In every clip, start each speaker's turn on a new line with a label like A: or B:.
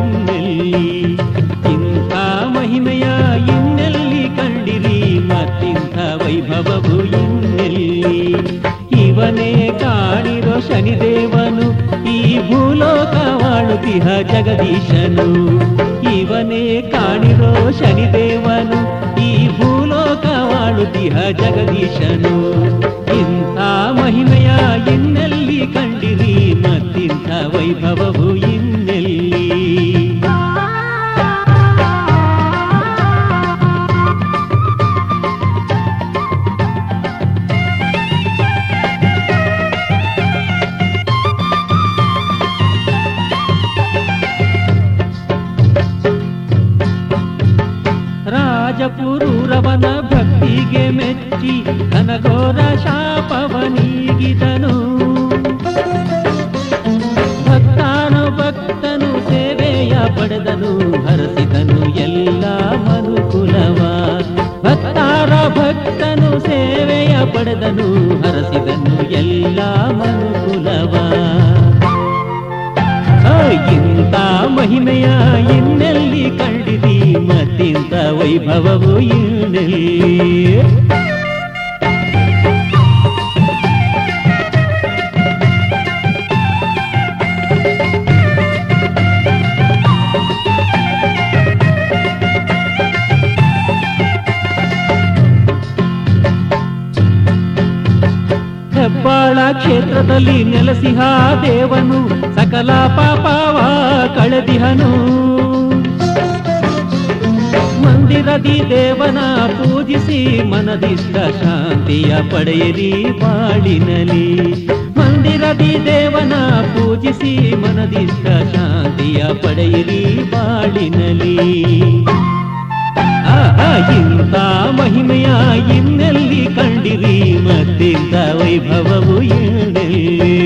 A: ಇನ್ನೆಲ್ಲಿ ಇಂಥ ಮಹಿಮೆಯ ಇನ್ನೆಲ್ಲಿ ಕಂಡಿರಿ ಮತ್ತಿಂಥ ವೈಭವವು ಇನ್ನೆಲ್ಲಿ ಇವನೇ ಕಾಣಿರೋ ಶನಿದೇವನು ಈ ಭೂಲೋಕವಾಳುತಿಹ ಜಗದೀಶನು ಇವನೇ ಕಾಣಿರೋ ಶನಿದೇವನು ಈ ಭೂಲೋಕವಾಳುತಿಹ ಜಗದೀಶನು ಇಂಥ ಮಹಿಮೆಯ ಇನ್ನೆಲ್ಲಿ ಕಂಡಿರಿ ಮತ್ತಿಂಥ ವೈಭವವು ಇನ್ನೆಲ್ಲಿ ರಾಜಪುರೂರವನ ಭಕ್ತಿಗೆ ಮೆಚ್ಚಿ ಘನಘೋರ ಶಾಪವನೀಗಿದನು ಭಕ್ತಾನು ಭಕ್ತನು ಸೇವೆಯ ಪಡೆದನು ಹರಸಿದನು ಎಲ್ಲ ಮನುಕುಲವ ಭಕ್ತಾರ ಭಕ್ತನು ಸೇವೆಯ ಪಡೆದನು ಹರಸಿದನು ಎಲ್ಲ ಮನುಕುಲವ ಆ, ಇಂಥ ಮಹಿಮೆಯ ಇನ್ನೆಲ್ಲಿ ಕಂಡಿದಿ ಮತ್ತಿಂಥ ವೈಭವವು ಇನ್ನೆಲ್ಲಿ ಹೆಬ್ಬಾಳ ಕ್ಷೇತ್ರದಲ್ಲಿ ನೆಲೆಸಿಹ ದೇವನು ಸಕಲ ಪಾಪವ ಕಳೆದಿಹನು ಮಂದಿರದಿ ದೇವನ ಪೂಜಿಸಿ ಮನದಿಷ್ಟ ಶಾಂತಿಯ ಪಡೆಯಿರಿ ಬಾಳಿನಲಿ ಮಂದಿರದಿ ದೇವನ ಪೂಜಿಸಿ ಮನದಿಷ್ಟ ಶಾಂತಿಯ ಪಡೆಯಿರಿ ಬಾಳಿನಲಿ ಆಹಾ, ಇಂಥ ಮಹಿಮೆಯ ಇನ್ನೆಲ್ಲಿ ಕಂಡಿರಿ ಮತ್ತಿಂಥ ವೈಭವವು ಇನ್ನೆಲ್ಲಿ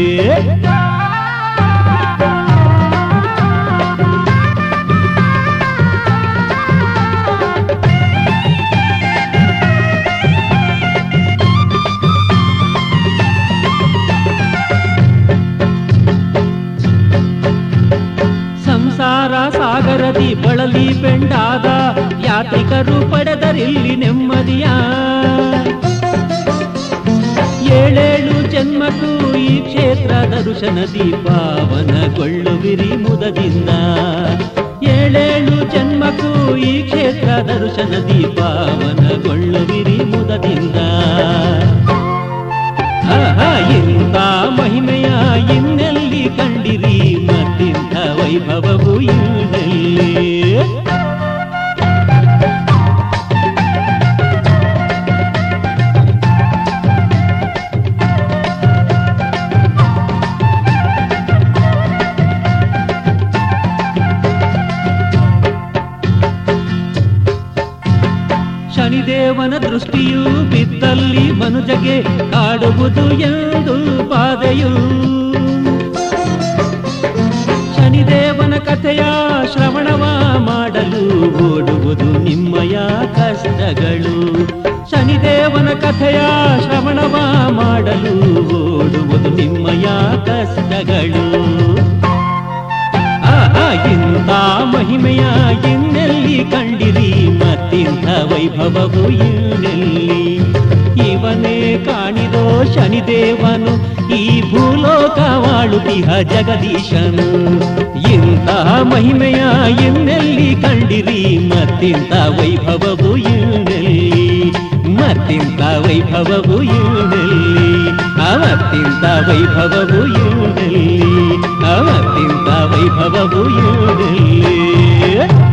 A: ಸಂಸಾರ ಸಾಗರದಿ ಬಳಲಿ ಬೆಂಡಾದ ಯಾತ್ರಿಕರು ಪಡೆದರಿಲ್ಲಿ ನೆಮ್ಮದಿಯ ಏಳೇಳು ಜನ್ಮಕ್ಕೂ ಈ ಕ್ಷೇತ್ರ ದರ್ಶನದಿ ಪಾವನಗೊಳ್ಳುವಿರಿ ಮುದದಿಂದ ಏಳೇಳು ಜನ್ಮಕ್ಕೂ ಈ ಕ್ಷೇತ್ರ ದರ್ಶನದಿ ಪಾವನಗೊಳ್ಳುವಿರಿ ಮುದದಿಂದ ಆಹಾ, ಇಂಥ ಮಹಿಮೆಯ ಇನ್ನೆಲ್ಲಿ ಕಂಡಿರಿ ಮತ್ತಿಂಥ ವೈಭವವು ಇನ್ನೆಲ್ಲಿ ಶನಿದೇವನ ದೃಷ್ಟಿಯು ಬಿದ್ದಲ್ಲಿ ಮನುಜಗೆ ಕಾಡುವುದು ಎಂದು ಬಾಧೆಯು ಶನಿದೇವನ ಕಥೆಯ ಶ್ರವಣವ ಮಾಡಲು ಓಡುವುದು ನಿಮ್ಮಯ ಕಷ್ಟಗಳು ಶನಿದೇವನ ಕಥೆಯ ಶ್ರವಣವ ಮಾಡಲು ಓಡುವುದು ನಿಮ್ಮಯ ಕಷ್ಟಗಳು ಆಹಾ, ಇಂಥ ಮಹಿಮೆಯ ಇನ್ನೆಲ್ಲಿ ಕಂಡಿರಿ ಮತ್ತಿಂಥ ವೈಭವವು ಇನ್ನೆಲ್ಲಿ ಇವನೇ ಕಾಣಿದೋ ಶನಿದೇವನು ಈ ಭೂಲೋಕವಾಳುತಿಹ ಜಗದೀಶನು ಇಂತಹ ಮಹಿಮೆಯ ಇನ್ನೆಲ್ಲಿ ಕಂಡಿರಿ ಮತ್ತಿಂಥ ವೈಭವವು ಇನ್ನೆಲ್ಲಿ ಮತ್ತಿಂಥ ವೈಭವವು ಇನ್ನೆಲ್ಲಿ ಅವತ್ತಿಂತ ವೈಭವವು ಇನ್ನೆಲ್ಲಿ ಅವತ್ತಿಂತ ವೈಭವವು ಇನ್ನೆಲ್ಲಿ